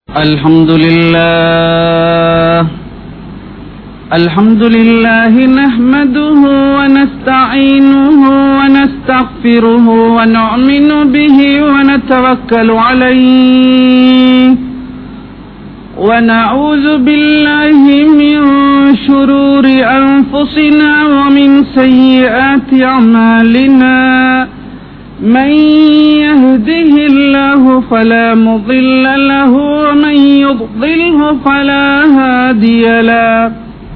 الحمد لله الحمد لله نحمده ونستعينه ونستغفره ونؤمن به ونتوكل عليه ونعوذ بالله من شرور أنفسنا ومن سيئات أعمالنا من يهده الله فلا مضل له ومن يضلله فلا هادي له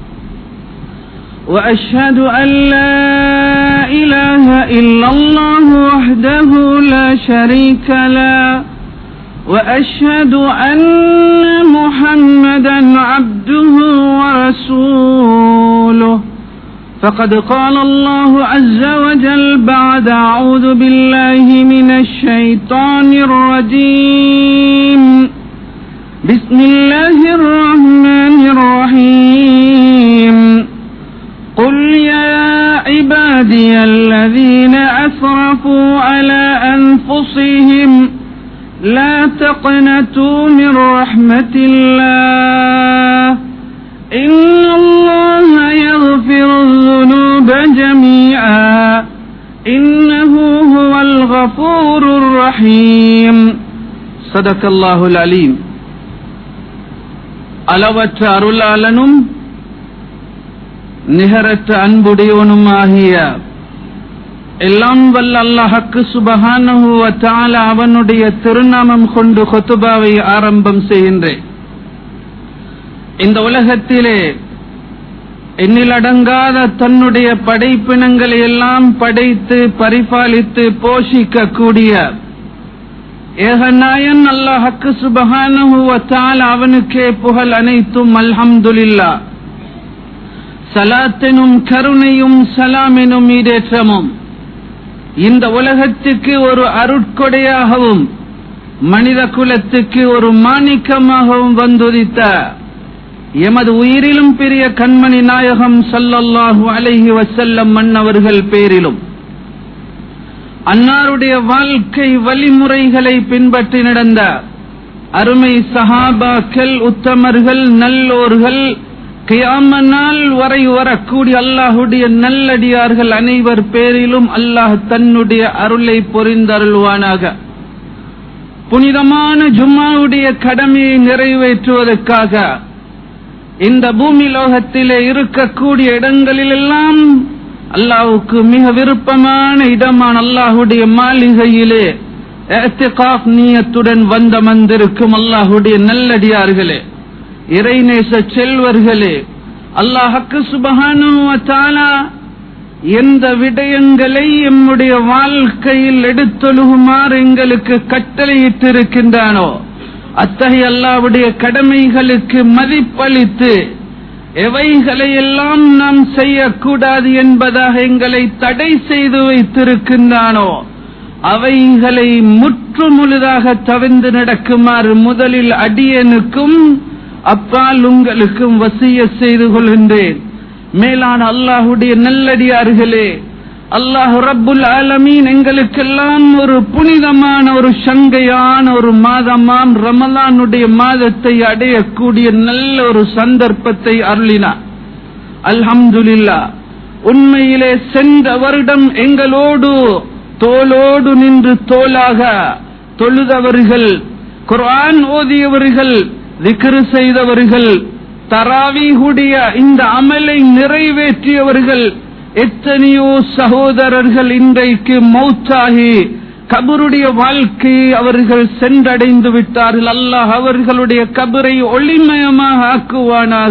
وأشهد أن لا إله إلا الله وحده لا شريك له وأشهد أن محمدا عبده ورسوله فقد قال الله عز وجل بعد أعوذ بالله من الشيطان الرجيم بسم الله الرحمن الرحيم قل يا عبادي الذين أسرفوا على أنفسهم لا تقنطوا من رحمة الله إن الله يغفر الذنوب جميعا إنه هو الغفور الرحيم صدق الله العليم அளவற்ற அருளாளனும் நிகரற்ற அன்புடையவனுமாகிய எல்லாம் வல்ல அல்லாஹக்கு சுபஹானஹுவ தால அவனுடைய திருநாமம் கொண்டு கொத்துபாவை ஆரம்பம் செய்கின்றேன் இந்த உலகத்திலே எண்ணிலடங்காத தன்னுடைய படைப்பினங்களை எல்லாம் படைத்து பரிபாலித்து போஷிக்க கூடிய ஏகநாயன் அல்லாஹக்கு சுபஹானுவத்தால் அவனுக்கே புகழ் அனைத்தும் அல்ஹம்துலில்லா சலாத்தினும் கருணையும் சலாமெனும் ஈடேற்றமும் இந்த உலகத்துக்கு ஒரு அருட்கொடையாகவும் மனித குலத்துக்கு ஒரு மாணிக்கமாகவும் வந்துதித்த எமது உயிரிலும் பெரிய கண்மணி நாயகம் சல்லல்லாஹு அலைஹி வசல்லம் மன்னவர்கள் பேரிலும் அன்னாருடைய வாழ்க்கை வழிமுறைகளை பின்பற்றி நடந்த அருமை சஹாபாக்கள் உத்தமர்கள் நல்லோர்கள் கியாம நாள் வரை வரக்கூடிய அல்லாஹுடைய நல்லடியார்கள் அனைவர் பேரிலும் அல்லாஹ் தன்னுடைய அருளை பொறிந்தருள்வானாக புனிதமான ஜும்மாவுடைய கடமையை நிறைவேற்றுவதற்காக இந்த பூமி லோகத்திலே இருக்கக்கூடிய இடங்களிலெல்லாம் அல்லாஹுக்கு மிக விருப்பமான இடமான அல்லாஹுடைய மாளிகையிலே நீயத்துடன் வந்த வந்திருக்கும் அல்லாஹுடைய நல்லடியார்களே இறைநேச செல்வர்களே அல்லாஹக்கு சுபகான எந்த விடயங்களை எம்முடைய வாழ்க்கையில் எடுத்தொழுகுமாறு எங்களுக்கு கட்டளையிட்டிருக்கின்றானோ அத்தகைய அல்லாவுடைய கடமைகளுக்கு மதிப்பளித்து எவைகளை எல்லாம் நாம் செய்யக்கூடாது என்பதாக எங்களை தடை செய்து வைத்திருக்கின்றானோ அவைகளை முற்று முழுதாக தவிர்ந்து நடக்குமாறு முதலில் அடியனுக்கும் அப்பால் உங்களுக்கும் வசிய செய்து கொள்கின்றேன் மேலான அல்லாஹுடைய நல்லடியார்களே அல்லாஹ் ரப்புல் ஆலமீன் எங்களுக்கெல்லாம் ஒரு புனிதமான ஒரு சங்கையான ஒரு மாதமாம் ரமலானுடைய மாதத்தை அடையக்கூடிய நல்ல ஒரு சந்தர்ப்பத்தை அருளினார் அல்ஹம்துலில்லா உண்மையிலே சென்ற வருடம் எங்களோடு தோளோடு நின்று தோளாக தொழுதவர்கள் குர்ஆன் ஓதியவர்கள் விக்கிரு செய்தவர்கள் தராவிகுடைய இந்த அமலை நிறைவேற்றியவர்கள் எத்தனையோ சகோதரர்கள் இன்றைக்கு மௌத்தாகி கபருடைய வாழ்க்கையை அவர்கள் சென்றடைந்து விட்டார்கள் அல்லாஹ் அவர்களுடைய கபரை ஒளிமயமாக ஆக்குவானாக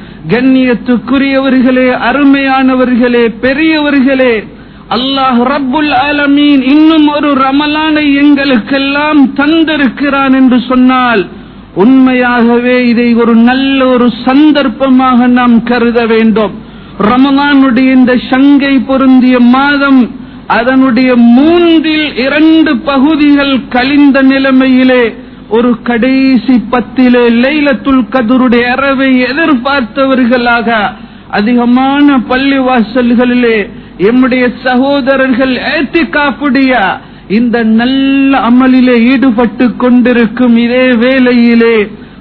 கண்ணியத்துக்குரியவர்களே அருமையானவர்களே பெரியவர்களே அல்லாஹ் ரப்புல் ஆலமீன் இன்னும் ஒரு ரமலானை எங்களுக்கெல்லாம் தந்திருக்கிறான் என்று சொன்னால் உண்மையாகவே இதை ஒரு நல்ல ஒரு சந்தர்ப்பமாக நாம் கருத வேண்டும் ரமலானுடைய இந்த சங்கை பொருந்திய மாதம் அதனுடைய மூன்றில் இரண்டு பகுதிகள் கழிந்த நிலைமையிலே ஒரு கடைசி பத்திலே லைலத்துல் கதருடைய இரவை எதிர்பார்த்தவர்களாக அதிகமான பள்ளி வாசல்களிலே எம்முடைய சகோதரர்கள் ஏத்திகாப்புடைய இந்த நல்ல அமலிலே ஈடுபட்டு கொண்டிருக்கும் இதே வேளையிலே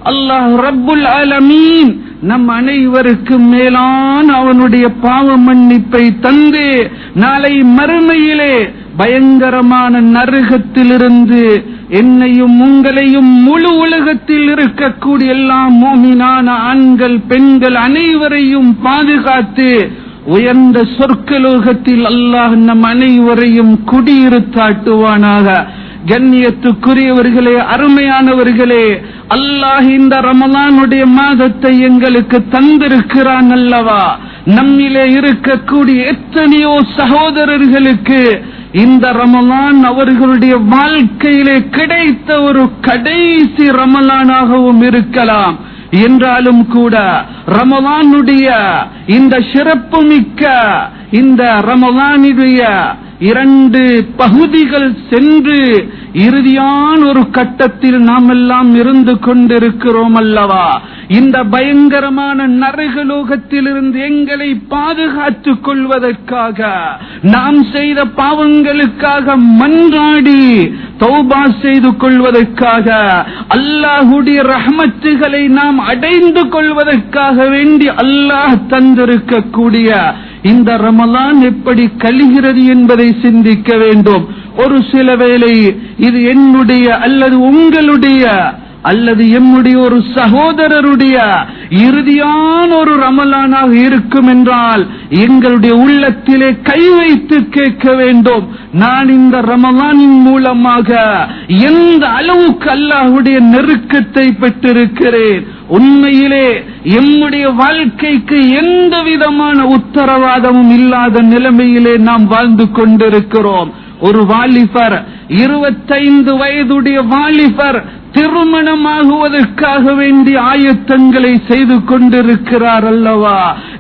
அல்லாஹ் ரப்புல் ஆலமீன் நம் அனைவருக்கும் மேலான அவனுடைய பாவ மன்னிப்பை தந்து நாளை மறுமையிலே பயங்கரமான நரகத்திலிருந்து என்னையும் உங்களையும் முழு உலகத்தில் இருக்கக்கூடிய எல்லா மோமினான ஆண்கள் பெண்கள் அனைவரையும் பாதுகாத்து உயர்ந்த சொற்கலோகத்தில் அல்லாஹ் நம் அனைவரையும் குடியிருத்தாட்டுவானாக கண்ணியத்துக்குரியவர்களே அருமையானவர்களே அல்லாஹ் இந்த ரமலானுடைய மாதத்தை எங்களுக்கு தந்திருக்கிறான் அல்லவா நம்மிலே இருக்கக்கூடிய எத்தனையோ சகோதரர்களுக்கு இந்த ரமலான் அவர்களுடைய வாழ்க்கையிலே கிடைத்த ஒரு கடைசி ரமலானாகவும் இருக்கலாம் என்றாலும் கூட ரமலானுடைய இந்த சிறப்புமிக்க இந்த ரமலானுடைய இரண்டு பகுதிகள் சென்று இறுதியான ஒரு கட்டத்தில் நாம் எல்லாம் இருந்து கொண்டிருக்கிறோம் அல்லவா இந்த பயங்கரமான நரகலோகத்திலிருந்து எங்களை பாதுகாத்துக் கொள்வதற்காக நாம் செய்த பாவங்களுக்காக மன்றாடி தௌபா செய்து கொள்வதற்காக அல்லாஹுடைய ரஹமத்துகளை நாம் அடைந்து கொள்வதற்காக வேண்டி அல்லாஹ் தந்திருக்கக்கூடிய இந்த ரமலான் எப்படி கழிகிறது என்பதை சிந்திக்க வேண்டும் ஒரு சில வேளை இது என்னுடைய அல்லது உங்களுடைய அல்லது எம்முடைய ஒரு சகோதரருடைய இறுதியான ஒரு ரமலானாக இருக்கும் என்றால் எங்களுடைய உள்ளத்திலே கை வைத்து கேட்க வேண்டும் நான் இந்த ரமலானின் மூலமாக எந்த அளவுக்கு அல்லாஹுடைய நெருக்கத்தை பெற்றிருக்கிறேன் உண்மையிலே எம்முடைய வாழ்க்கைக்கு எந்த விதமான உத்தரவாதமும் இல்லாத நிலைமையிலே நாம் வாழ்ந்து கொண்டிருக்கிறோம் ஒரு வாலிபர் இருபத்தைந்து வயதுடைய வாலிபர் திருமணமாகுவதற்காக வேண்டிய ஆயத்தங்களை செய்து கொண்டிருக்கிறார் அல்லவா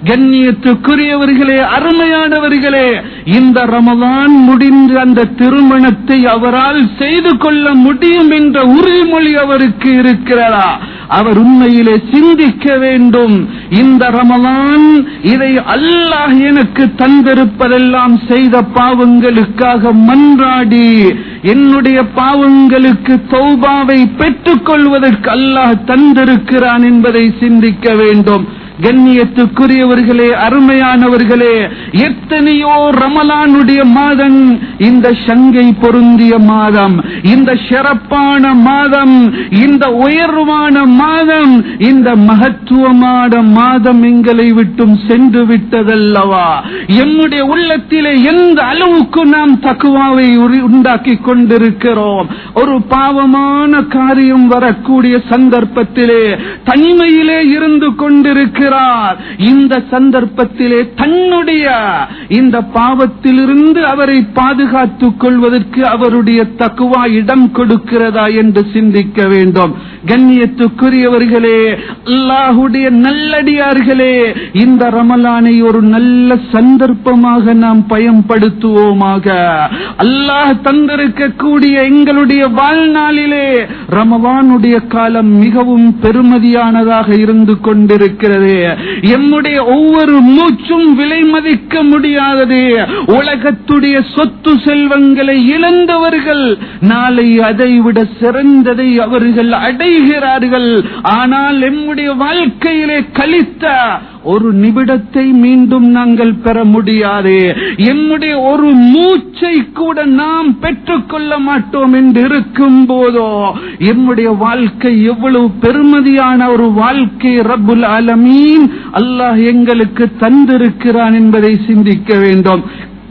கண்ணியத்துக்குரியவர்களே அருமையானவர்களே இந்த ரமதான் முடிந்து அந்த திருமணத்தை அவரால் செய்து கொள்ள முடியும் என்ற உறுதிமொழி அவருக்கு இருக்கிறதா அவர் உண்மையிலே சிந்திக்க வேண்டும் இந்த ரமலான் இதை அல்லாஹ் எனக்கு தந்திருப்பதெல்லாம் செய்த பாவங்களுக்காக மன்றாடி என்னுடைய பாவங்களுக்கு தௌபாவை பெற்றுக் கொள்வதற்கு அல்லாஹ் தந்திருக்கிறான் என்பதை சிந்திக்க வேண்டும் கண்ணியத்துக்குரியவர்களே அருமையானவர்களே எத்தனையோ ரமலானுடைய மாதம் இந்த சங்கை பொருந்திய மாதம் இந்த சிறப்பான மாதம் இந்த உயர்வான மாதம் இந்த மகத்துவமான மாதம் எங்களை விட்டும் சென்று விட்டதல்லவா எம்முடைய உள்ளத்திலே எந்த அளவுக்கு நாம் தக்குவாவை உண்டாக்கி கொண்டிருக்கிறோம் ஒரு பாவமான காரியம் வரக்கூடிய சந்தர்ப்பத்திலே தனிமையிலே இருந்து கொண்டிருக்க இருக்கிறார் இந்த சந்தர்ப்பத்திலே தன்னுடைய இந்த பாவத்திலிருந்து அவரை பாதுகாத்துக் கொள்வதற்கு அவருடைய தக்குவா இடம் கொடுக்கிறதா என்று சிந்திக்க வேண்டும் கண்ணியத்துக்குரியவர்களே அல்லாஹுடைய நல்லடியார்களே இந்த ரமலானை ஒரு நல்ல சந்தர்ப்பமாக நாம் பயன்படுத்துவோமாக அல்லாஹ் தந்திருக்கக்கூடிய எங்களுடைய வாழ்நாளிலே ரமவானுடைய காலம் மிகவும் பெருமதியானதாக இருந்து கொண்டிருக்கிறது எம்முடைய ஒவ்வொரு மூச்சும் விலை மதிக்க முடியாதது உலகத்துடைய சொத்து செல்வங்களை இழந்தவர்கள் நாளை அதைவிட சிறந்ததை அவர்கள் அடைகிறார்கள் ஆனால் எம்முடைய வாழ்க்கையிலே கழித்த ஒரு நிமிடத்தை மீண்டும் நாங்கள் பெற முடியாது எம்முடைய ஒரு மூச்சை கூட நாம் பெற்றுக்கொள்ள மாட்டோம் என்று இருக்கும் போதோ எம்முடைய வாழ்க்கை எவ்வளவு பெருமதியான ஒரு வாழ்க்கை ரப்புல் ஆலமீன் அல்லாஹ் எங்களுக்கு தந்திருக்கிறான் என்பதை சிந்திக்க வேண்டும்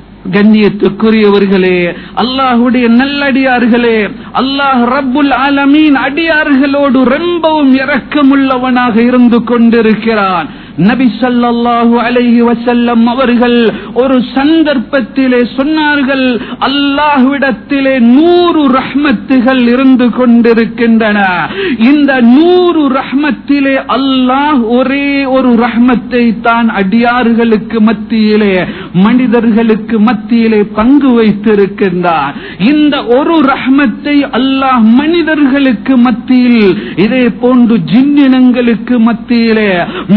கண்ணியத்துக்குரியவர்களே அல்லாஹுடைய நல்லடியார்களே அல்லாஹ் ரப்புல் ஆலமீன் அடியார்களோடு ரொம்பவும் இரக்கமுள்ளவனாக இருந்து கொண்டிருக்கிறான் நபி ஸல்லல்லாஹு அலைஹி வஸல்லம் அவர்கள் ஒரு சந்தர்ப்பத்திலே சொன்னார்கள் அல்லாஹ்விடத்திலே நூறு ரஹ்மத்துகள் இருந்து கொண்டிருக்கின்றன இந்த நூறு ரஹ்மத்திலே அல்லாஹ் ஒரே ஒரு ரஹ்மத்தை தான் அடியார்களுக்கு மத்தியிலே மனிதர்களுக்கு மத்தியிலே பங்கு வைத்திருக்கின்றார் இந்த ஒரு ரஹ்மத்தை அல்லாஹ் மனிதர்களுக்கு மத்தியில் இதே போன்று ஜின்னினங்களுக்கு மத்தியிலே மிருக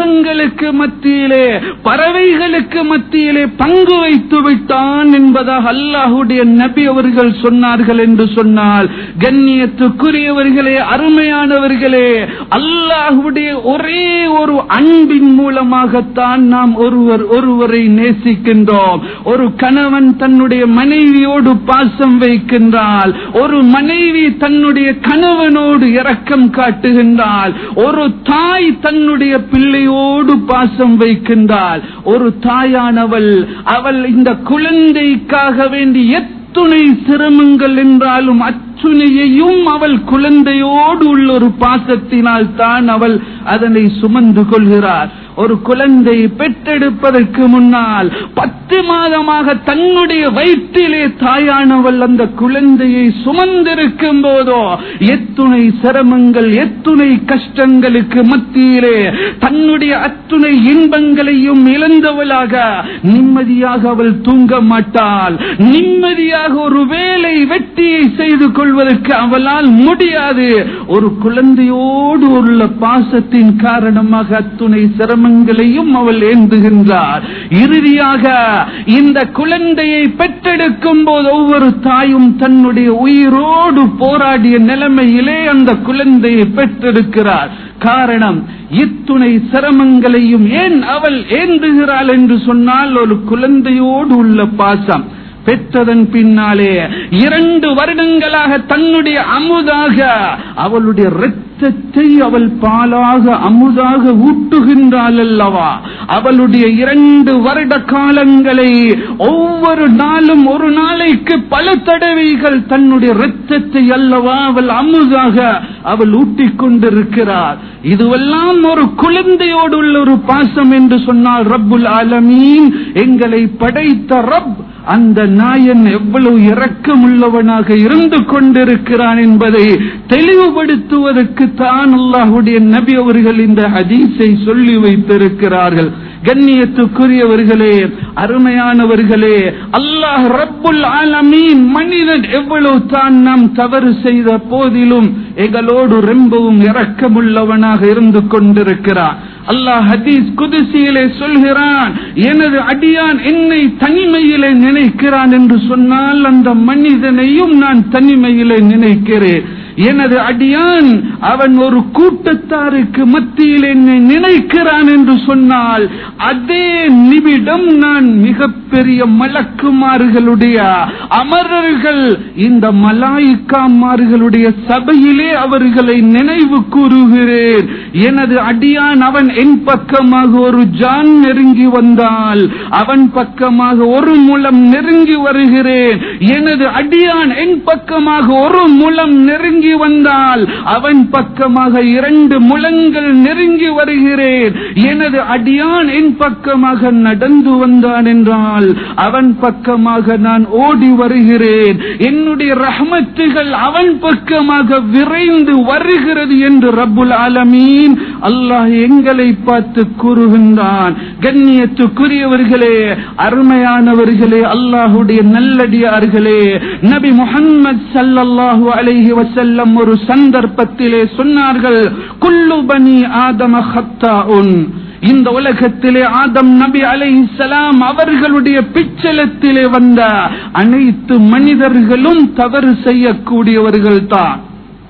மிருகங்களுக்கு மத்தியிலே பறவைகளுக்கு மத்தியிலே பங்கு வைத்து விட்டான் என்பதாக அல்லாஹுடைய நபி அவர்கள் சொன்னார்கள் என்று சொன்னால் கண்ணியத்துக்குரியவர்களே அருமையானவர்களே அல்லாஹுடைய ஒரே ஒரு அன்பின் மூலமாகத்தான் நாம் ஒருவர் ஒருவரை நேசிக்கின்றோம் ஒரு கணவன் தன்னுடைய மனைவியோடு பாசம் வைக்கின்றால் ஒரு மனைவி தன்னுடைய கணவனோடு இரக்கம் காட்டுகின்றால் ஒரு தாய் தன்னுடைய பிள்ளையோடு பாசம் வைக்கின்றால் ஒரு தாயானவள் அவள் இந்த குழந்தைக்காக வேண்டி எத்துணை சிரமங்கள் என்றாலும் அச்சுனையையும் அவள் குழந்தையோடு உள்ள ஒரு பாசத்தினால் தான் அவள் அதனை சுமந்து கொள்கிறார் ஒரு குழந்தை பெற்றெடுப்பதற்கு முன்னால் பத்து மாதமாக தன்னுடைய வயிற்றிலே தாயானவள் அந்த குழந்தையை சுமந்திருக்கும் போதோ எத்துணை சிரமங்கள் எத்துணை கஷ்டங்களுக்கு மத்தியிலே தன்னுடைய அத்துணை இன்பங்களையும் இழந்தவளாக நிம்மதியாக அவள் தூங்க மாட்டாள் நிம்மதியாக ஒரு வேலை வெட்டியை செய்து கொள்வதற்கு அவளால் முடியாது ஒரு குழந்தையோடு உள்ள பாசத்தின் காரணமாக அத்துணை சிரமங்களையும் அவள் ஏந்துகின்றார் இறுதியாக இந்த குழந்தையை பெற்றெடுக்கும் போது ஒவ்வொரு தாயும் தன்னுடைய உயிரோடு போராடிய நிலைமையிலே அந்த குழந்தையை பெற்றெடுக்கிறார் காரணம் இத்துணை சிரமங்களையும் ஏன் அவள் ஏந்துகிறாள் என்று சொன்னால் ஒரு குழந்தையோடு உள்ள பாசம் பெற்றதன் பின்னாலே இரண்டு வருடங்களாக தன்னுடைய அமுதாக அவளுடைய இரத்தத்தை அவள் பாலாக அமுதாக ஊட்டுகின்றாள் அல்லவா அவளுடைய இரண்டு வருட காலங்களை ஒவ்வொரு நாளும் ஒரு நாளைக்கு பல தடவைகள் தன்னுடைய இரத்தத்தை அல்லவா அவள் அமுதாக அவள் ஊட்டிக் கொண்டிருக்கிறார் இதுவெல்லாம் ஒரு குழந்தையோடு உள்ள ஒரு பாசம் என்று சொன்னால் ரப்புல் ஆலமீன் எங்களை படைத்த ரப் அந்த நாயன் எவ்வளவு இரக்கமுள்ளவனாக இருந்து கொண்டிருக்கிறான் என்பதை தெளிவுபடுத்துவதற்கு தான் அல்லாஹுடைய நபி அவர்கள் இந்த ஹதீஸை சொல்லி வைத்திருக்கிறார்கள் கண்ணியத்துக்குரியவர்களே அருமையானவர்களே அல்லாஹ் ரப்புல் ஆலமீன் மனிதன் எவ்வளவு தான் நாம் தவறு செய்த போதிலும் எங்களோடு ரொம்பவும் இரக்கமுள்ளவனாக இருந்து கொண்டிருக்கிறான் அல்லாஹ் ஹதீஸ் குதிசியிலே சொல்கிறான் எனது அடியான் என்னை தனிமையிலே நினைக்கிறான் என்று சொன்னால் அந்த மனிதனையும் நான் தனிமையிலே நினைக்கிறேன் எனது அடியான் அவன் ஒரு கூட்டத்தாருக்கு மத்தியில் என்னை நினைக்கிறான் என்று சொன்னால் அதே நிமிடம் நான் மிகப்பெரிய மலக்குமார்களுடைய அமரர்கள் இந்த மலாய்க்காமார்களுடைய சபையிலே அவர்களை நினைவு கூறுகிறேன் எனது அடியான் அவன் என் பக்கமாக ஒரு ஜான் நெருங்கி வந்தால் அவன் பக்கமாக ஒரு முலம் நெருங்கி வருகிறேன் எனது அடியான் என் பக்கமாக ஒரு முலம் நெருங்கி வந்தால் அவன் பக்கமாக இரண்டு முழங்கள் நெருங்கி வருகிறேன் எனது அடியான் என் பக்கமாக நடந்து வந்தான் என்றால் அவன் பக்கமாக நான் ஓடி வருகிறேன் என்னுடைய ரஹமத்துகள் அவன் பக்கமாக விரைந்து வருகிறது என்று ரப்புல் ஆலமீன் அல்லாஹ் எங்களை பார்த்து கூறுகின்றான் கண்ணியத்துக்குரியவர்களே அருமையானவர்களே அல்லாஹுடைய நல்லடியார்களே நபி முகம்மது சல்லல்லாஹு அலைஹி வசல்லம் ஒரு சந்தர்ப்பத்திலே சொன்னார்கள் குல்லு பனி ஆதம ஹத்தாஉன் இந்த உலகத்திலே ஆதம் நபி அலைஹிஸ்ஸலாம் அவர்களுடைய பிச்சலத்திலே வந்த அனைத்து மனிதர்களும் தவறு செய்யக்கூடியவர்கள் தான்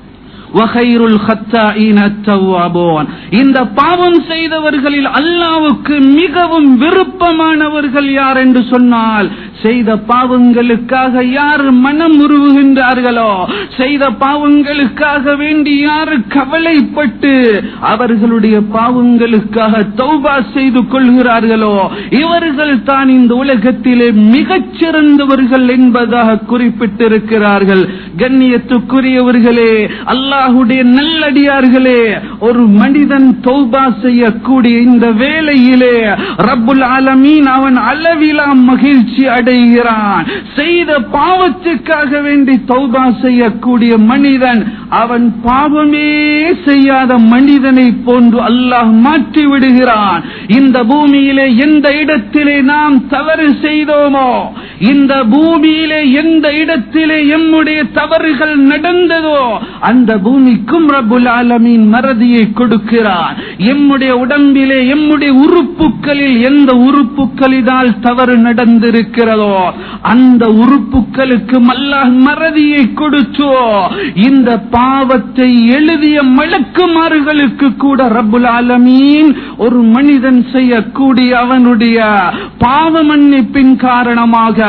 இந்த பாவம் செய்தவர்களில் அல்லாவுக்கு மிகவும் விருப்பமானவர்கள் யார் என்று சொன்னால் செய்த பாவங்களுக்காக யார் மனம் உருவுகின்றார்களோ செய்த பாவங்களுக்காக வேண்டி யார் கவலைப்பட்டு அவர்களுடைய பாவங்களுக்காக தௌபா செய்து கொள்கிறார்களோ இவர்கள் தான் இந்த உலகத்திலே மிகச் சிறந்தவர்கள் என்பதாக குறிப்பிட்டிருக்கிறார்கள் கண்ணியத்துக்குரியவர்களே அல்லாஹுடைய நல்லடியார்களே ஒரு மனிதன் தௌபா செய்யக்கூடிய இந்த வேளையிலே ரப்புல் ஆலமீன் அவன் அளவிலா மகிழ்ச்சி அடைகிறான் செய்த பாவத்துக்காக வேண்டி தௌபா செய்யக்கூடிய மனிதன் அவன் பாவமே செய்யாத மனிதனை போன்று அல்லாஹ் மாற்றி விடுகிறான் இந்த பூமியிலே எந்த இடத்திலே நாம் தவறு செய்தோமோ இந்த பூமியிலே எந்த இடத்திலே எம்முடைய தவறுகள் நடந்ததோ அந்த பூமிக்கும் ரபுல் ஆலமீன் மறதியை கொடுக்கிறான் எம்முடைய உடம்பிலே எம்முடைய உறுப்புகளில் எந்த உறுப்புகளினால் தவறு நடந்திருக்கிறதோ அந்த உறுப்புகளுக்கு அல்லாஹ் மறதியை கொடுத்தோ இந்த பாவத்தை எழுதிய மலக்குமார்களுக்கு கூட ரபுல் ஆலமீன் ஒரு மனிதன் செய்யக்கூடிய அவனுடைய பாவ மன்னிப்பின் காரணமாக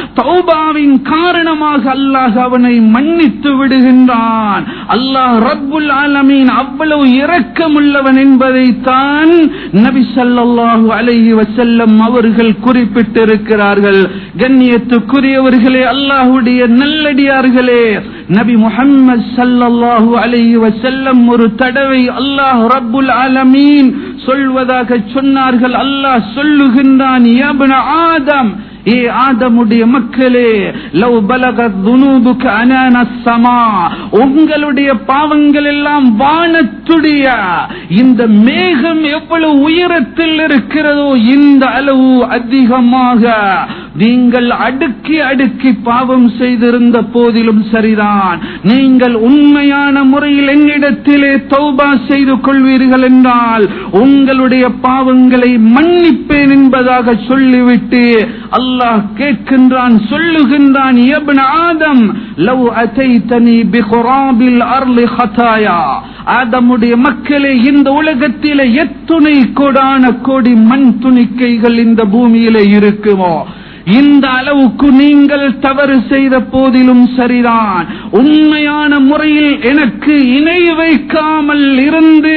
தௌபாவின் காரணமாக அல்லாஹ் அவனை மன்னித்து விடுகின்றான் அல்லாஹ் ரப்புல் ஆலமீன் அவ்வளவு இரக்கமுள்ளவன் என்பதைத்தான் நபி ஸல்லல்லாஹு அலைஹி வஸல்லம் அவர்கள் குறிப்பிட்டிருக்கிறார்கள் கண்ணியத்துக்குரியவர்களே அல்லாஹ்வுடைய நல்லடியார்களே நபி முஹம்மது ஸல்லல்லாஹு அலைஹி வஸல்லம் ஒரு தடவை அல்லாஹ் ரப்புல் ஆலமீன் சொல்வதாக சொன்னார்கள் அல்லாஹ் சொல்லுகின்றான் யா இப்ன ஆதம் ஏ ஆதமுடைய மக்களே லவ் பலகத் துனூபுக அனான ஸமா உங்களுடைய பாவங்கள் எல்லாம் வானத்துடைய இந்த மேகம் எவ்வளவு உயரத்தில் இருக்கிறதோ இந்த அளவு அதிகமாக நீங்கள் அடுக்கி அடுக்கி பாவம் செய்திருந்த போதிலும் சரிதான் நீங்கள் உண்மையான முறையில் என்னிடத்திலே தௌபா செய்து கொள்வீர்கள் என்றால் உங்களுடைய பாவங்களை மன்னிப்பேன் என்பதாக சொல்லிவிட்டு அல்லாஹ் கேட்கின்றான் சொல்லுகின்றான் எப்ன ஆதம் லவ் அதைத்தனி பிகுராபில் அர்லி ஹதாயா ஆதமுடைய மக்களே இந்த உலகத்திலே எத்துணை கோடான கோடி மண் துணிக்கைகள் இந்த பூமியிலே இருக்குமோ இந்த அளவுக்கு நீங்கள் தவறு செய்த போதிலும் சரிதான் உண்மையான முறையில் எனக்கு இணை வைக்காமல் இருந்து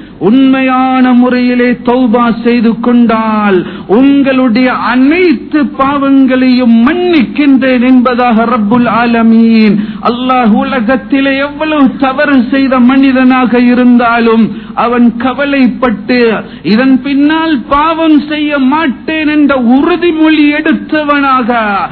உண்மையான முறையிலே தௌபா செய்து கொண்டால் உங்களுடைய அனைத்து பாவங்களையும் மன்னிக்கின்றேன் என்பதாக ரப்புல் ஆலமீன் அல்லாஹ் உலகத்திலே எவ்வளவு தவறு செய்த மனிதனாக இருந்தாலும் அவன் கவலைப்பட்டு இதன் பின்னால் பாவம் செய்ய மாட்டேன் என்ற உறுதிமொழி எடுத்தவனாக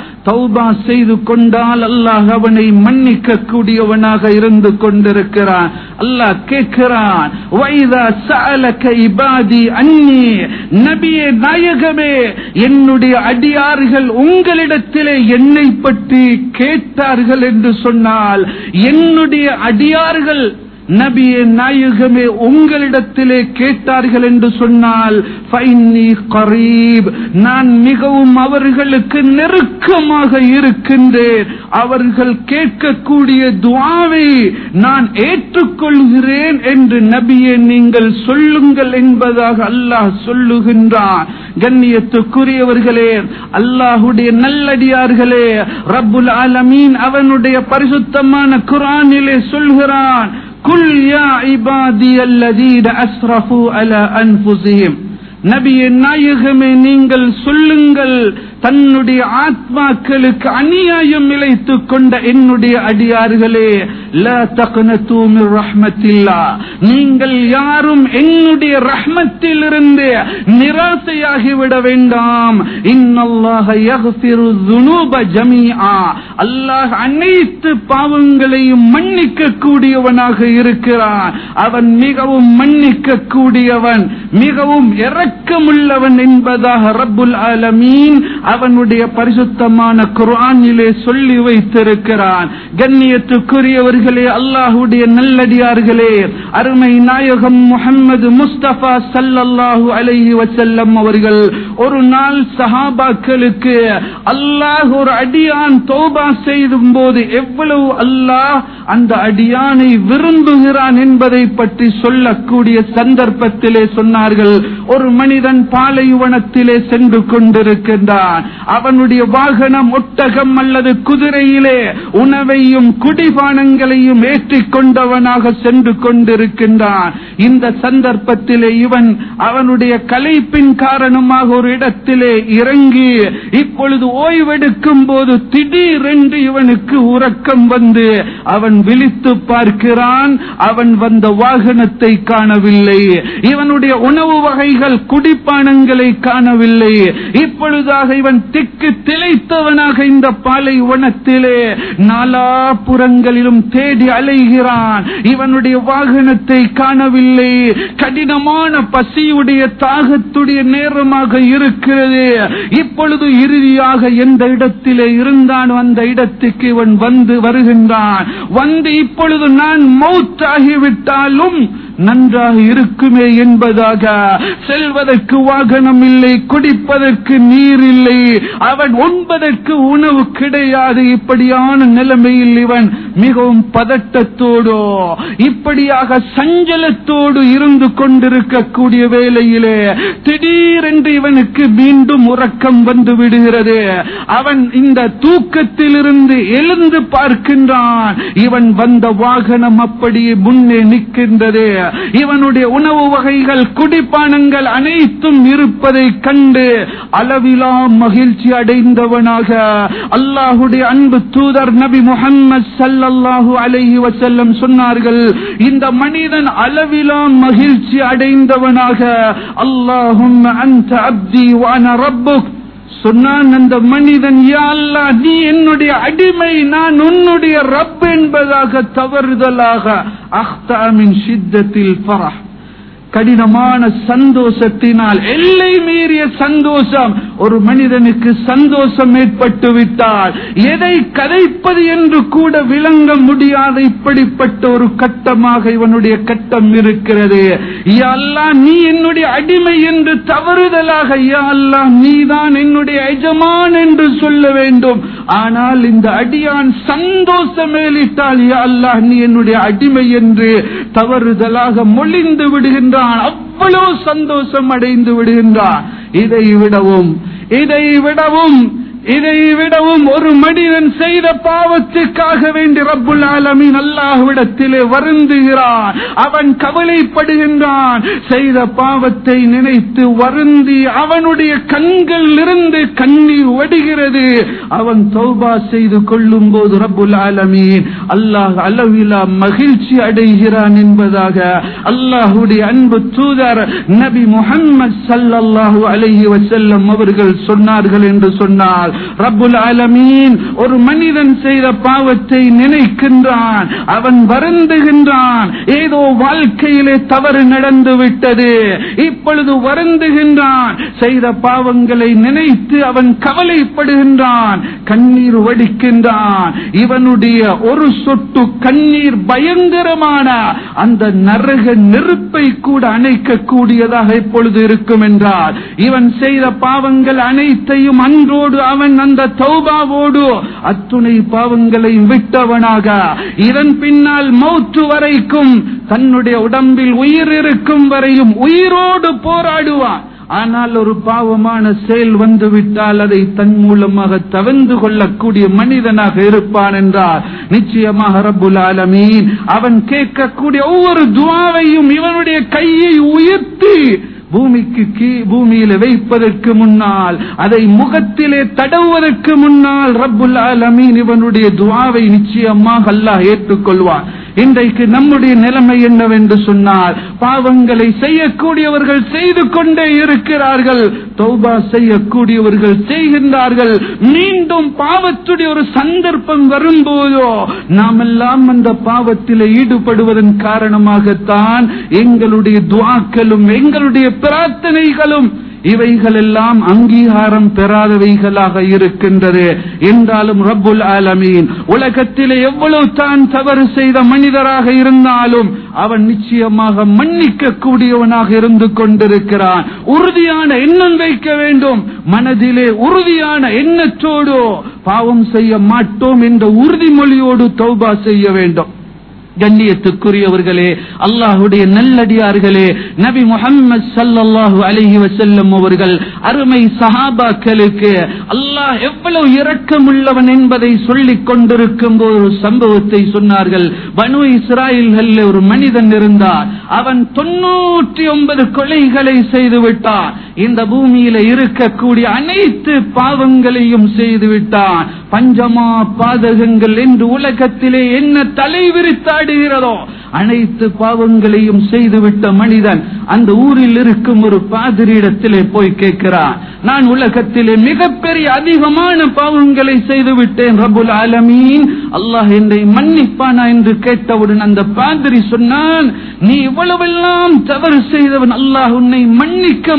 தௌபா செய்து கொண்டால் அல்லாஹ் அவனை மன்னிக்க கூடியவனாக இருந்து கொண்டிருக்கிறான் அல்லாஹ் கேட்கிறான் வைதா சஅலக இபாதி அன்னி நபியே நாயகமே என்னுடைய அடியார்கள் உங்களிடத்திலே என்னை பற்றி கேட்டார்கள் என்று சொன்னால் என்னுடைய அடியார்கள் நபியே நாயகமே உங்களிடத்திலே கேட்டார்கள் என்று சொன்னால் ஃபைன்னி கரீப் நான் மிகவும் அவர்களுக்கு நெருக்கமாக இருக்கின்றேன் அவர்கள் கேட்கக்கூடிய துவாவை நான் ஏற்றுக்கொள்கிறேன் என்று நபியே நீங்கள் சொல்லுங்கள் என்பதாக அல்லாஹ் சொல்லுகின்றான் கண்ணியத்துக்குரியவர்களே அல்லாஹுடைய நல்லடியார்களே ரப்புல் ஆலமீன் அவனுடைய பரிசுத்தமான குரானிலே சொல்கிறான் குல் யா இபாதி அல்லதீன அஸ்ரஃபு அலா அன்ஃபுஸிஹிம் நபியே நாயகமே நீங்கள் சொல்லுங்கள் தன்னுடைய ஆத்மாக்களுக்கு அநியாயம் இழைத்துக் கொண்ட என்னுடைய அடியார்களே லா தக்னது மிர் ரஹ்மத்தில்லா நீங்கள் யாரும் என்னுடைய ரஹ்மத்தில் இருந்து நிராசையாகி விட வேண்டாம் இன்னல்லாஹ யக்ஃபிரு ذுனூப ஜமீஆ அல்லாஹ் அனைத்து பாவங்களையும் மன்னிக்க கூடியவனாக இருக்கிறான் அவன் மிகவும் மன்னிக்க கூடியவன் மிகவும் இரக்கமுள்ளவன் என்பதாக ரப்புல் ஆலமீன் அவனுடைய பரிசுத்தமான குர்ஆனிலே சொல்லி வைத்திருக்கிறான் கண்ணியத்துக்குரியவர்களே அல்லாஹுடைய நல்லடியார்களே அருமை நாயகம் முஹம்மது முஸ்தபா சல்லல்லாஹு அலைஹி வஸல்லம் அவர்கள் ஒரு நாள் சஹாபாக்களுக்கு அல்லாஹ் ஒரு அடியான் தௌபா செய்தும் போது எவ்வளவு அல்லாஹ் அந்த அடியானை விரும்புகிறான் என்பதை பற்றி சொல்லக்கூடிய சந்தர்ப்பத்திலே சொன்னார்கள் ஒரு மனிதன் பாலைவனத்திலே சென்று கொண்டிருக்கின்றான் அவனுடைய வாகனம் ஒட்டகம் அல்லது குதிரையிலே உணவையும் குடிபானங்களையும் ஏற்றிக் கொண்டவனாக சென்று கொண்டிருக்கின்றான் இந்த சந்தர்ப்பத்திலே இவன் அவனுடைய கலைப்பின் காரணமாக ஒரு இடத்திலே இறங்கி இப்பொழுது ஓய்வெடுக்கும் போது திடீரென்று இவனுக்கு உறக்கம் வந்து அவன் விழித்து பார்க்கிறான் அவன் வந்த வாகனத்தை காணவில்லை இவனுடைய உணவு வகைகள் குடிப்பானங்களை காணவில்லை இப்பொழுதாக இவன் திக்கு திளைத்தவனாக இந்த பாலைவனத்திலே நாலாபுறங்களிலும் தேடி அலைகிறான் இவனுடைய வாகனத்தை காணவில்லை கடினமான பசியுடைய தாகத்துடைய நேரமாக இருக்கிறது இப்பொழுது இறுதியாக எந்த இடத்திலே இருந்தானோ அந்த இடத்துக்கு இவன் வந்து வருகின்றான் வந்து இப்பொழுது நான் மௌத்தாகிவிட்டாலும் நன்றாக இருக்குமே என்பதாக செல்வதற்கு வாகனம் இல்லை குடிப்பதற்கு நீர் இல்லை அவன் உண்பதற்கு உணவு கிடையாது இப்படியான நிலைமையில் இவன் மிகவும் பதட்டத்தோடு இப்படியாக சஞ்சலத்தோடு இருந்து கொண்டிருக்கக்கூடிய வேளையிலே திடீரென்று இவனுக்கு மீண்டும் உறக்கம் வந்து விடுகிறது அவன் இந்த தூக்கத்திலிருந்து எழுந்து பார்க்கின்றான் இவன் வந்த வாகனம் அப்படியே முன்னே நிற்கின்றது இவனுடைய உணவு வகைகள் குடிப்பானங்கள் அனைத்தும் இருப்பதை கண்டு அளவிலா மகிழ்ச்சி அடைந்தவனாக அல்லாஹுடைய அன்பு தூதர் நபி முகம்மது சல்லல்லாஹு அலைஹி வசல்லம் சொன்னார்கள் இந்த மனிதன் அளவிலா மகிழ்ச்சி அடைந்தவனாக அல்லாஹும் அந்த அப்தி வான ரப்புக் சொன்னான் அந்த மனிதன் யா அல்லாஹ் நீ என்னுடைய அடிமை நான் உன்னுடைய ரப் என்பதாக தவறுதலாக அஹ்தாமின் சித்தத்தில் ஃபரஹ் கடினமான சந்தோஷத்தினால் எல்லை மீறிய சந்தோஷம் ஒரு மனிதனுக்கு சந்தோஷம் ஏற்பட்டு விட்டால் எதை கதைப்பது என்று கூட விளங்க முடியாத இப்படிப்பட்ட ஒரு கட்டமாக இவனுடைய கட்டம் இருக்கிறது யா அல்லாஹ் நீ என்னுடைய அடிமை என்று தவறுதலாக யா அல்லாஹ் நீதான் என்னுடைய எஜமான் என்று சொல்ல வேண்டும் ஆனால் இந்த அடியான் சந்தோஷம் மேலிட்டால் யா அல்லாஹ் நீ என்னுடைய அடிமை என்று தவறுதலாக மொழிந்து விடுகின்றான் அவ்வளவு சந்தோஷம் அடைந்து விடுகின்றான் இதை விடவும் இதை விடவும் இதை விடவும் ஒரு மனிதன் செய்த பாவத்துக்காக வேண்டி ரப்புல் ஆலமீன் அல்லாஹ்விடத்திலே வருந்துகிறான் அவன் கவலைப்படுகின்றான் செய்த பாவத்தை நினைத்து வருந்தி அவனுடைய கண்கள் இருந்து கண்ணீர் வடிகிறது அவன் தௌபா செய்து கொள்ளும் போது ரப்புல் ஆலமீன் அல்லாஹ் அளவிலா மகிழ்ச்சி அடைகிறான் என்பதாக அல்லாஹுடைய அன்பு தூதர் நபி முஹம்மது ஸல்லல்லாஹு அலைஹி வஸல்லம் அவர்கள் சொன்னார்கள் என்று சொன்னால் ரப்புல் ஆலமீன் ஒரு மனிதன் செய்த பாவத்தை நினைக்கின்றான் அவன் வருந்துகின்றான் ஏதோ வாழ்க்கையிலே தவறு நடந்து விட்டது இப்பொழுது வருந்துகின்றான் செய்த பாவங்களை நினைத்து அவன் கவலைப்படுகின்றான் கண்ணீர் வடிக்கின்றான் இவனுடைய ஒரு சொட்டு கண்ணீர் பயங்கரமான அந்த நரக நெருப்பை கூட அணைக்கக்கூடியதாக இப்பொழுது இருக்கும் என்றால் இவன் செய்த பாவங்கள் அனைத்தையும் அன்றோடு அவன் அந்த தௌபாவோடு அத்துணை பாவங்களை விட்டவனாக இதன் பின்னால் மௌத்து வரைக்கும் தன்னுடைய உடம்பில் உயிர் இருக்கும் வரையும் உயிரோடு போராடுவான் ஆனால் ஒரு பாவமான செயல் வந்துவிட்டால் அதை தன் மூலமாக தவிர்ந்து கொள்ளக்கூடிய மனிதனாக இருப்பான் என்றார் நிச்சயமாக ரப்புல் ஆலமீன் அவன் கேட்கக்கூடிய ஒவ்வொரு துவாவையும் இவனுடைய கையை உயர்த்தி பூமிக்கு கீ பூமியில வைப்பதற்கு முன்னால் அதை முகத்திலே தடவுவதற்கு முன்னால் ரப்புல் ஆலமீன் இவனுடைய துவாவை நிச்சயமாக அல்லாஹ் ஏற்றுக்கொள்வான் இன்றைக்கு நம்முடைய நிலைமை என்னவென்று சொன்னால் பாவங்களை செய்யக்கூடியவர்கள் செய்து கொண்டே இருக்கிறார்கள் தௌபா செய்யக்கூடியவர்கள் செய்கின்றார்கள் மீண்டும் பாவத்துடைய ஒரு சந்தர்ப்பம் வரும்போதோ நாமெல்லாம் அந்த பாவத்தில் ஈடுபடுவதன் காரணமாகத்தான் எங்களுடைய துவாக்களும் எங்களுடைய பிரார்த்தனைகளும் இவைகளெல்லாம் அங்கீகாரம் பெறாதவைகளாக இருக்கின்றது என்றாலும் ரப்புல் ஆலமீன் உலகத்திலே எவ்வளவு தான் தவறு செய்த மனிதராக இருந்தாலும் அவன் நிச்சயமாக மன்னிக்க கூடியவனாக இருந்து கொண்டிருக்கிறான் உறுதியான எண்ணம் வைக்க வேண்டும் மனதிலே உறுதியான எண்ணத்தோடு பாவம் செய்ய மாட்டோம் என்ற உறுதிமொழியோடு தௌபா செய்ய வேண்டும் கண்ணியத்துக்குரியவர்களே அல்லாஹுடைய நல்லடியார்களே நபி முகம்மது சல்லல்லாஹு அலைஹி வஸல்லம் அவர்கள் அருமை சஹாபாக்களுக்கு அல்லாஹ் எவ்வளவு இரக்கமுள்ளவன் என்பதை சொல்லிக் கொண்டிருக்கும் போது ஒரு சம்பவத்தை சொன்னார்கள் பனு இஸ்ராயல்கள் ஒரு மனிதன் இருந்தார் அவன் தொண்ணூற்றி ஒன்பது கொலைகளை செய்து விட்டான் இந்த பூமியில இருக்கக்கூடிய அனைத்து பாவங்களையும் செய்து விட்டான் பஞ்சமா பாதகங்கள் என்று உலகத்திலே என்ன தலைவிரித்தாடுகிறதோ அனைத்து பாவங்களையும் செய்துவிட்ட மனிதன் அந்த ஊரில் இருக்கும் ஒரு பாதிரியிடத்திலே போய் கேட்கிறான் நான் உலகத்திலே மிகப்பெரிய அதிகமான பாவங்களை செய்து விட்டேன் ரபுல் ஆலமீன் அல்லாஹ் என்னை மன்னிப்பானா என்று கேட்டவுடன் அந்த பாதிரி சொன்னான் நீ இவ்வளவெல்லாம் தவறு செய்தவன் அல்லாஹ் உன்னை மன்னிக்க மாட்டான்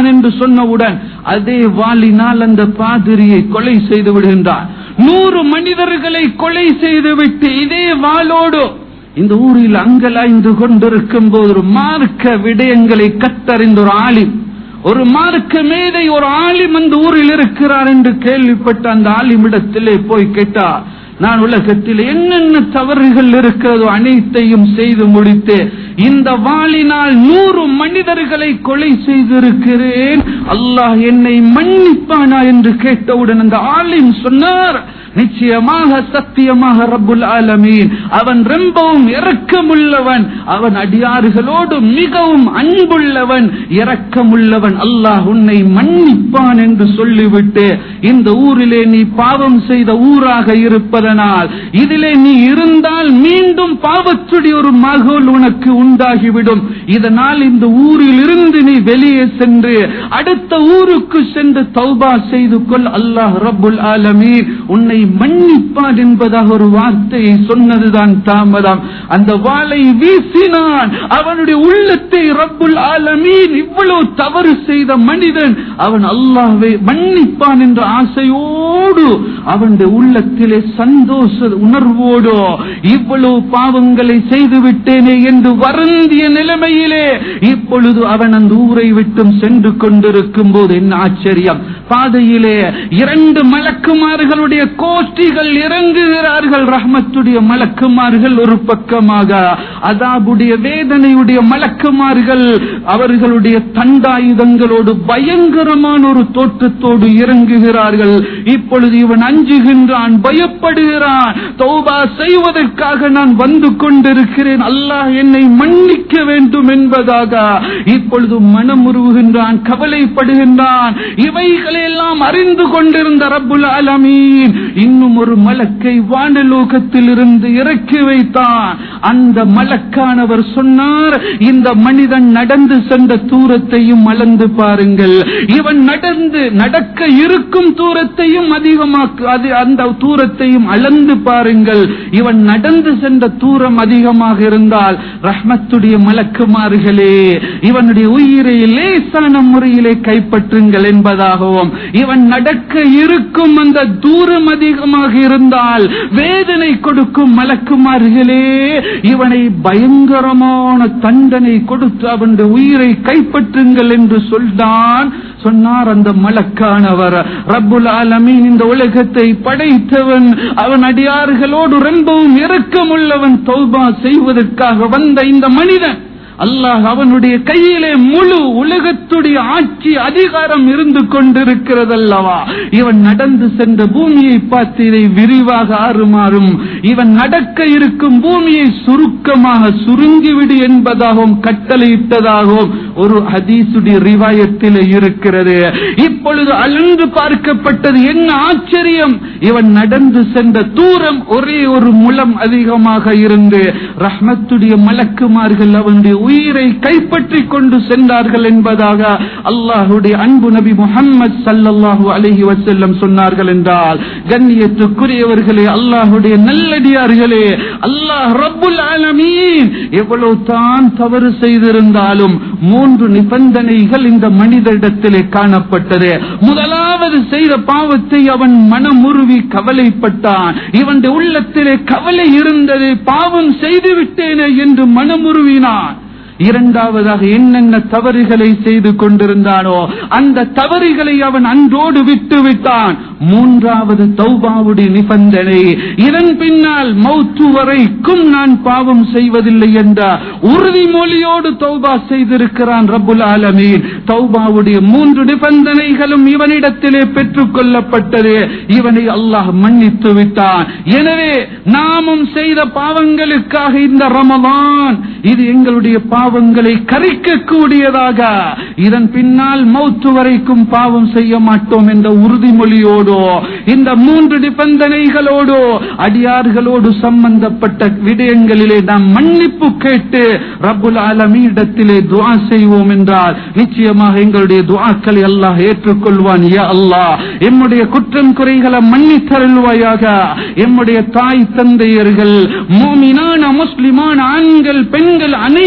விட்டான் என்று சொன்னவுடன் அதே வாளினால் அந்த பாதிரியை கொலை செய்து விடுகின்றான் நூறு மனிதர்களை கொலை செய்துவிட்டு இதே வாளோடு இந்த ஊரில் அங்கலாய்ந்து கொண்டிருக்கும் போது ஒரு மார்க்க விடயங்களை கத்தறிந்த ஒரு ஆலிம் ஒரு மார்க்க மேதை ஒரு ஆலிம் அந்த ஊரில் இருக்கிறார் என்று கேள்விப்பட்ட அந்த ஆலிமிடத்திலே போய் கேட்டார் நான் உலகத்தில் என்னென்ன தவறுகள் இருக்கிறதோ அனைத்தையும் செய்து முடித்து இந்த வாளினால் நூறு மனிதர்களை கொலை செய்திருக்கிறேன் அல்லாஹ் என்னை மன்னிப்பானா என்று கேட்டவுடன் அந்த ஆலிம் சொன்னார் நிச்சயமாக சத்தியமாக ரப்புல் ஆலமீன் அவன் ரொம்பவும் இரக்கமுள்ளவன் அவன் அடியாறுகளோடு மிகவும் அன்புள்ளவன் இரக்கமுள்ளவன் அல்லாஹ் உன்னை மன்னிப்பான் என்று சொல்லிவிட்டு இந்த ஊரிலே நீ பாவம் செய்த ஊராக இருப்பதனால் இதிலே நீ இருந்தால் மீண்டும் பாவத்துடைய ஒரு மகோல் உனக்கு உண்டாகிவிடும் இதனால் இந்த ஊரில் இருந்து நீ வெளியே சென்று அடுத்த ஊருக்கு சென்று தௌபா செய்து கொள் அல்லாஹ் ரப்புல் ஆலமீன் உன்னை மன்னிப்பான் என்பதாக ஒரு வார்த்தையை சொன்னதுதான் தாமதம் அந்த வாளை வீசினான் அவனுடைய உள்ளத்தை ரப்புல் ஆலமீன் இவ்வளவு தவறு செய்த மனிதன் அவன் அல்லாஹ்வை மன்னிப்பான் என்ற ஆசையோடு அவனுடைய உள்ளத்திலே சந்தோஷ உணர்வோடு இவ்வளவு பாவங்களை செய்து விட்டேனே என்று வருந்திய நிலைமையிலே இப்பொழுது அவன் அந்த ஊரை விட்டும் சென்று கொண்டிருக்கும் போது என்ன ஆச்சரியம் பாதையிலே இரண்டு மலக்குமார்களுடைய கோஷ்டிகள் இறங்குகிறார்கள் ரஹ்மத்துடைய மலக்குமார்கள் ஒரு பக்கமாக அதாபுடைய வேதனையுடைய மலக்குமார்கள் அவர்களுடைய தண்டாயுதங்களோடு பயங்கரமான ஒரு தோற்றத்தோடு இறங்குகிறார்கள் இப்பொழுது இவன் அஞ்சுகின்றான் பயப்படுகிறான் தௌபா செய்வதற்காக நான் வந்து கொண்டிருக்கிறேன் அல்லாஹ் என்னை மன்னிக்க வேண்டும் என்பதாக இப்பொழுது மனமுருவுகின்றான் கவலைப்படுகின்றான் இவைகளெல்லாம் அறிந்து கொண்டிருந்த ரப்புல் ஆலமீன் இன்னும் ஒரு மலக்கை வானலோகத்தில் இருந்து இறக்கி வைத்தான் அந்த மலக்கானவர் சொன்னார் இந்த மனிதன் நடந்து சென்ற தூரத்தையும் அளந்து பாருங்கள் இவன் நடந்து நடக்க இருக்கும் தூரத்தையும் அதிகமாக்கு அது அந்த தூரத்தையும் அளந்து பாருங்கள் இவன் நடந்து சென்ற தூரம் அதிகமாக இருந்தால் ரஹ்மத்துடைய மலக்குமார்களே இவனுடைய உயிரை லேசான முறையிலே கைப்பற்றுங்கள் என்பதாகவும் இவன் நடக்க இருக்கும் அந்த தூரம் அதிகமாக இருந்தால் வேதனை கொடுக்கும் மலக்குமார்களே இவனை பயங்கரமான தண்டனை கொடுத்து அவனுடைய உயிரை கைப்பற்றுங்கள் என்று சொல்தான் சொன்னார் அந்த மலக்கானவர் ரப்புல் ஆலமீன் இந்த உலகத்தை படைத்தவன் அவன் அடியார்களோடு ரொம்பவும் இரக்கமுள்ளவன் தௌபா செய்வதற்காக வந்த இந்த மனிதன் அல்லாஹ் அவனுடைய கையிலே முழு உலகத்துடைய ஆட்சி அதிகாரம் இருந்து கொண்டிருக்கிறதல்லவா இவன் நடந்து சென்ற பூமியை பார்த்து இதை விரிவாக ஆறுமாறும் இவன் நடக்க இருக்கும் பூமியை சுருக்கமாக சுருங்கிவிடு என்பதாகவும் கட்டளையிட்டதாகவும் ஒரு ஹதீசுடைய ரிவாயத்தில் இருக்கிறது இப்பொழுது அலந்து பார்க்கப்பட்டது என்ன ஆச்சரியம் இவன் நடந்து சென்ற தூரம் ஒரே ஒரு முலம் அதிகமாக இருந்து ரஹ்மத்துடைய மலக்குமார்கள் அவனுடைய உயிரை கைப்பற்றி கொண்டு சென்றார்கள் என்பதாக அல்லாஹுடைய அன்பு நபி முகம்மது சல்லல்லாஹு அலைஹி வஸல்லம் சொன்னார்கள் என்றால் கண்ணியத்துக்குரியவர்களே அல்லாஹுடைய நல்லடியார்களே அல்லாஹ் ரப்புல் ஆலமீன் எவ்வளவு தான் தவறு செய்திருந்தாலும் மூன்று நிபந்தனைகள் இந்த மனிதரிடத்திலே காணப்பட்டது முதலாவது செய்த பாவத்தை அவன் மனமுருவி கவலைப்பட்டான் இவன் உள்ளத்திலே கவலை இருந்தது பாவம் செய்து விட்டேனே என்று மனமுருவினான் இரண்டாவதாக என்னென்ன தவறுகளை செய்து கொண்டிருந்தானோ அந்த தவறுகளை அவன் அன்றோடு விட்டு விட்டான் மூன்றாவது தௌபாவுடைய நிபந்தனை இதன் பின்னால் மௌத்து வரைக்கும் நான் பாவம் செய்வதில்லை என்ற உறுதிமொழியோடு தௌபா செய்திருக்கிறான் ரப்புல் ஆலமீன் தௌபாவுடைய மூன்று நிபந்தனைகளும் இவனிடத்திலே பெற்றுக் கொள்ளப்பட்டது இவனை அல்லாஹ் மன்னித்து விட்டான் எனவே நாமும் செய்த பாவங்களுக்காக இந்த ரமதான் இது எங்களுடைய பாவங்களை கரிக்கக்கூடியதாக இதன் பின்னால் மௌத்து வரைக்கும் பாவம் செய்ய மாட்டோம் என்ற உறுதிமொழியோடு இந்த மூன்று நிபந்தனைகளோடு அடியார்களோடு சம்பந்தப்பட்ட விடயங்களிலே நாம் மன்னிப்பு கேட்டு ரப்புல் ஆலமீடத்திலே துஆ செய்வோம் என்றால் நிச்சயமாக எங்களுடைய துஆக்களை அல்லாஹ் ஏற்றுக்கொள்வான் யா அல்லாஹ் எம்முடைய குற்றம் குறைகளை மன்னித்தருள்வாயாக எம்முடைய தாய் தந்தையர்கள் மூமினான முஸ்லிமான ஆண்கள் பெண்கள் அனைவருடைய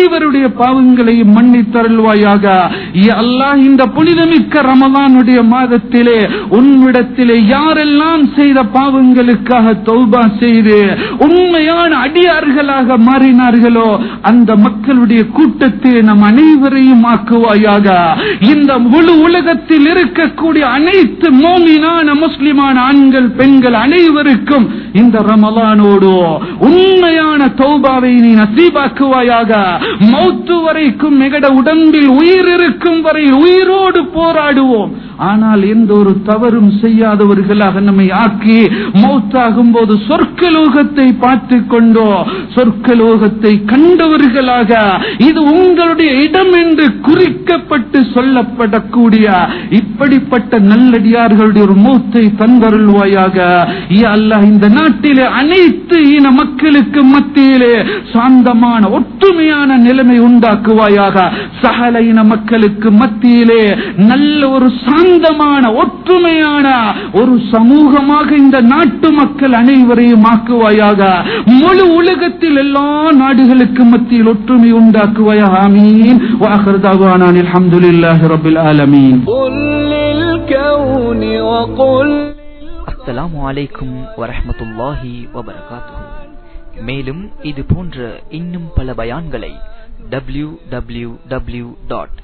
அனைவருடைய பாவங்களையும் மன்னித்தருள்வாயாக யா அல்லாஹ் இந்த புனிதமிக்க ரமலானுடைய மாதத்திலே உன்னிடத்திலே யாரெல்லாம் செய்த பாவங்களுக்காக தௌபா செய்து உண்மையான அடியார்களாக மாறினார்களோ அந்த மக்களுடைய கூட்டத்தை நம் அனைவரையும் ஆக்குவாயாக இந்த முழு உலகத்தில் இருக்கக்கூடிய அனைத்து மோமினான முஸ்லிமான ஆண்கள் பெண்கள் அனைவருக்கும் இந்த ரமலானோடு உண்மையான தௌபாவை நீ நசீபாக்குவாயாக மௌத்து வரைக்கும் எகட உடம்பில் உயிர் இருக்கும் வரை உயிரோடு போராடுவோம் ஆனால் எந்த ஒரு தவறும் செய்யாதவர்களாக நம்மை ஆக்கி மௌத்தாகும் போது சொர்க்கலோகத்தை பார்த்து கொண்டோ சொர்க்கலோகத்தை கண்டவர்களாக இது உங்களுடைய இடம் என்று குறிக்கப்பட்டு சொல்லப்படக்கூடிய இப்படிப்பட்ட நல்லடியார்களுடைய ஒரு மூத்தை தந்தருள்வாயாக யா அல்லாஹ் இந்த நாட்டிலே அனைத்து இன மக்களுக்கு மத்தியிலே சாந்தமான ஒற்றுமையான நிலைமை உண்டாக்குவாயாக சகல இன மக்களுக்கு மத்தியிலே நல்ல ஒரு சாந்தமான ஒற்றுமையான ஒரு சமூகமாக இந்த நாட்டு மக்கள் அனைவரையும் ஆக்குவாயாக முழு உலகத்தில் எல்லா நாடுகளுக்கு மத்தியில் ஒற்றுமை உண்டாக்குவாயாக ஆமீன் வாஹர் தாவானான் அல்ஹம்துலில்லாஹி ரப்பில் ஆலமீன் قل للكون وقل அஸ்ஸலாமு அலைக்கும் வரஹ்மத்துல்லாஹி வபரகாத்துஹு மேலும் இது போன்ற இன்னும் பல பயான்களை W W W dot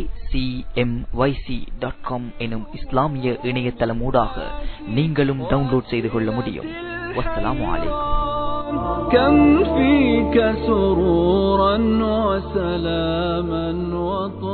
dot com எனும் இஸ்லாமிய இணையதளமூடாக நீங்களும் டவுன்லோட் செய்து கொள்ள முடியும் வஸ்ஸலாமு அலைக்கும் كم فيك سرورا وسلاما وطهورا